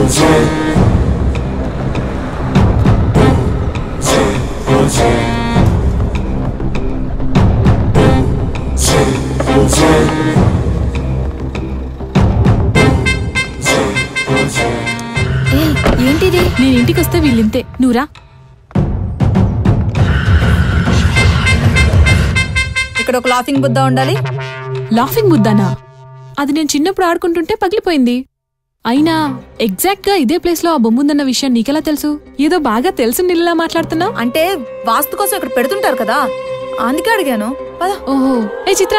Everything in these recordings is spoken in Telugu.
ఏ ఏంటిది నేను ఇంటికి వస్తే వీళ్ళింతే నువ్వురా ఇక్కడ ఒక లాఫింగ్ బుద్ధ ఉండాలి లాఫింగ్ బుద్ధానా అది నేను చిన్నప్పుడు ఆడుకుంటుంటే పగిలిపోయింది అయినా ఎగ్జాక్ట్ గా ఇదే ప్లేస్ లో ఆ బొమ్మ ఉందన్న విషయం నీకెలా తెలుసు ఏదో బాగా తెలిసి నీళ్ళలా మాట్లాడుతున్నావు అంటే వాస్తు కోసం ఇక్కడ పెడుతుంటారు కదా అందుకే అడిగాను పద ఓహో ఏ చిత్ర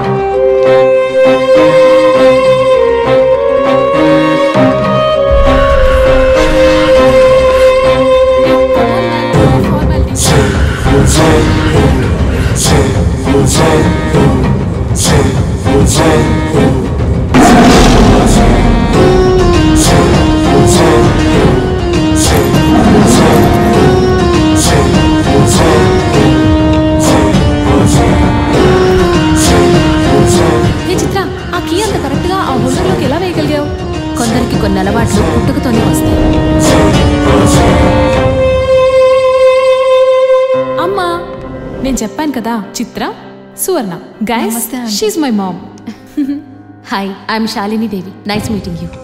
ఏ చిత్ర ఆ కీ అంత కరెక్ట్ గా ఆ హోల్డర్లోకి ఎలా వేయగలిగావు కొందరికి కొన్ని అలవాట్లు పుట్టుకతోనే వస్తాయి అమ్మా నేను చెప్పాను కదా చిత్ర సువర్ణ గైస్ నమస్తే, aunty. She's my mom hi I'm Shalini Devi nice meeting you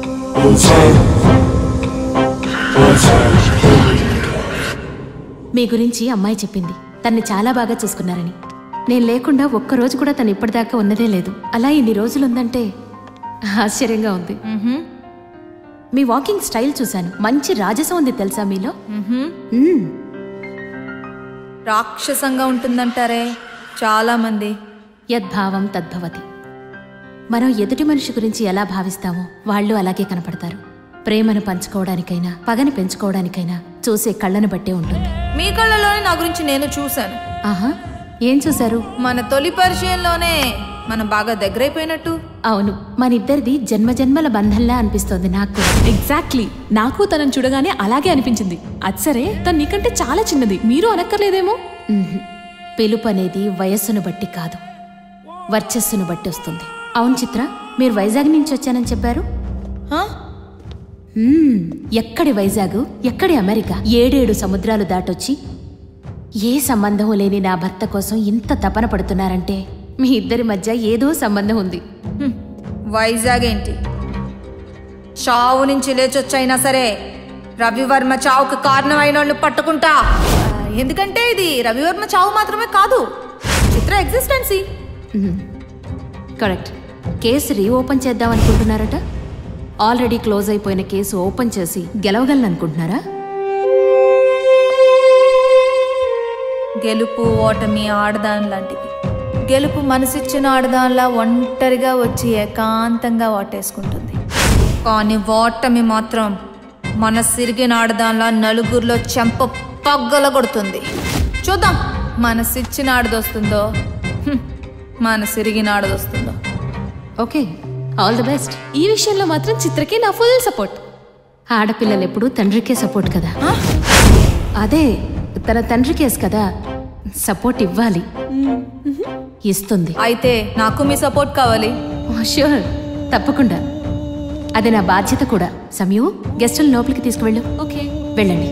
మీ గురించి అమ్మాయి చెప్పింది తన్ని చాలా బాగా చూసుకున్నారని నేను లేకుండా ఒక్క రోజు కూడా తను ఇప్పటిదాకా ఉన్నదే లేదు అలా ఇన్ని రోజులుందంటే ఆశ్చర్యంగా ఉంది మీ వాకింగ్ స్టైల్ చూశాను మంచి రాజసం ఉంది తెలుసా మీలో మ్మ్. రాక్షసంగా ఉంటుందంటారే చాలా మంది యద్భావం తద్భవతి మనం ఎదుటి మనిషి గురించి ఎలా భావిస్తామో వాళ్ళు అలాగే కనపడతారు ప్రేమను పంచుకోవడానికైనా పగని పెంచుకోవడానికైనా చూసే కళ్ళను బట్టే ఉంటుంది మీ కళ్ళలోనే నా గురించి నేను చూశాను ఆహా ఏం చూశారు మన తొలి పరిచయంలోనే మనం బాగా దగ్గరైపోయినట్టు అవును మనిద్దరిది జన్మజన్మల బంధంలా అనిపిస్తోంది నాకు ఎగ్జాక్ట్లీ నాకు తనని చూడగానే అలాగే అనిపించింది అది సరే తను నీకంటే చాలా చిన్నది మీరు అనక్కర్లేదేమో ఉహుం. పిలుపు అనేది వయస్సును బట్టి కాదు వర్చస్సును బట్టి వస్తుంది అవును చిత్ర మీరు వైజాగ్ నుంచి వచ్చానని చెప్పారు హా? మ్మ్. ఎక్కడి వైజాగ్ ఎక్కడి అమెరికా ఏడేడు సముద్రాలు దాటొచ్చి ఏ సంబంధం లేని నా భర్త కోసం ఇంత తపన పడుతున్నారంటే మీ ఇద్దరి మధ్య ఏదో సంబంధం ఉంది హ్మ్. వైజాగ్ ఏంటి చావు నుంచి లేచొచ్చైనా సరే రవివర్మ చావుకు కారణమైన వాళ్ళని పట్టుకుంటా ఆ, ఎందుకంటే ఇది రవివర్మ చావు మాత్రమే కాదు చిత్ర ఎగ్జిస్టెన్సీ మ్మ్. కరెక్ట్ కేసు రీఓపెన్ చేద్దాం అనుకుంటున్నారట ఆల్రెడీ క్లోజ్ అయిపోయిన కేసు ఓపెన్ చేసి గెలవగలను అనుకుంటున్నారా గెలుపు ఓటమి ఆడదాన్ లాంటివి గెలుపు మనసిచ్చిన ఆడదాన్లా ఒంటరిగా వచ్చి ఏకాంతంగా ఓటేసుకుంటుంది కానీ ఓటమి మాత్రం మనసిరిగిన ఆడదాన్లా నలుగురిలో చెంప పగ్గల కొడుతుంది చూద్దాం మనసిచ్చిన ఆడదొస్తుందో హ్మ్, మనసిరిగిన ఆడదొస్తుందో ఓకే ఆల్ ది బెస్ట్ ఈ విషయంలో మాత్రం చిత్రకి నా ఫుల్ సపోర్ట్ ఆడపిల్లలు ఎప్పుడు తండ్రికే సపోర్ట్ కదా అదే తన తండ్రి కేసు కదా సపోర్ట్ ఇవ్వాలి ఇస్తుంది అయితే నాకు మీ సపోర్ట్ కావాలి ష్యూర్ తప్పకుండా అది నా బాధ్యత కూడా సమయు గెస్టులు లోపలికి తీసుకువెళ్ళు ఓకే వెళ్ళండి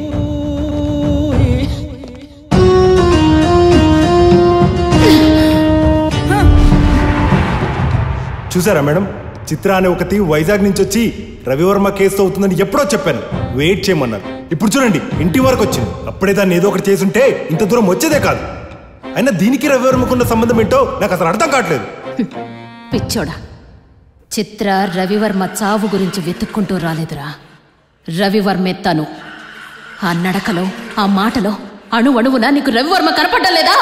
చూసారా మేడం చిత్ర అనే ఒకటి వైజాగ్ నుంచి వచ్చి రవివర్మ కేసు అవుతుందని ఎప్పుడో చెప్పాను వెయిట్ చేయమన్నారు ఇప్పుడు చూడండి ఇంటి వరకు వచ్చింది అప్పుడే దాన్ని ఏదో ఒకటి చేసుంటే ఇంత దూరం వచ్చేదే కాదు అయినా దీనికి రవివర్మకున్న సంబంధం ఏంటో నాకు అసలు అర్థం కావట్లేదు పిచ్చోడా చిత్ర రవివర్మ చావు గురించి వెతుక్కుంటూ రాలేదురా రవివర్మే తను ఆ నడకలో ఆ మాటలో అణు అణువున నీకు రవివర్మ కనపడ్డం లేదా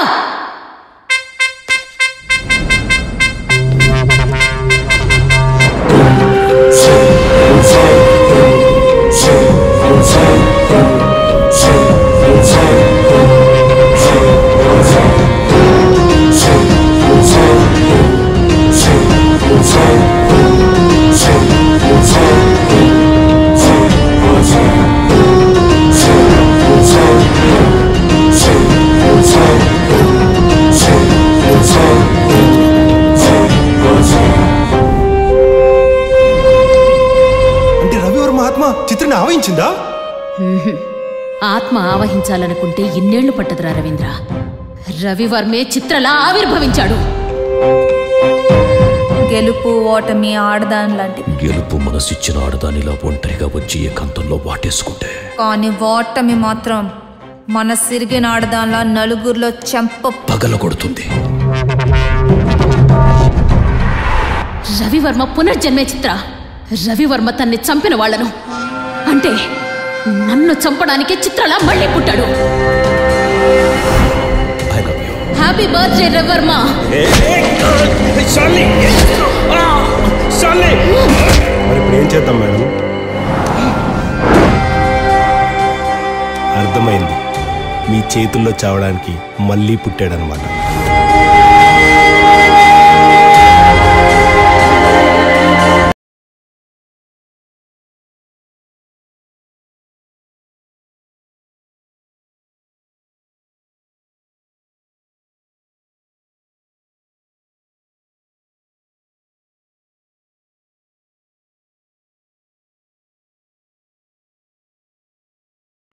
Thank ఆత్మ చిత్రని ఆవహించిందా ఆత్మ ఆవహించాలనుకుంటే ఇన్నేళ్లు పట్టదురా రవీంద్ర రవివర్మే చిత్రలా ఆవిర్భవించాడు గెలుపు ఓటమి ఆడదాని లాంటివి గెలుపు మనసిచ్చిన ఆడదానిలా ఒంటరిగా వచ్చి ఏకాంతంలో వాటేసుకుంటే కానీ ఓటమి మాత్రం మన సిరిగిన ఆడదానిలా నలుగురిలో చెంప పగల కొడుతుంది రవివర్మ పునర్జన్మే చిత్ర రవివర్మ తన్ని చంపిన వాళ్లను అంటే నన్ను చంపడానికి చిత్రలా మళ్ళీ పుట్టాడు I love you happy birthday Ravi Varma మరి ఇప్పుడు ఏం చేద్దాం మేడం అర్థమైంది మీ చేతుల్లో చావడానికి మళ్ళీ పుట్టాడనమాట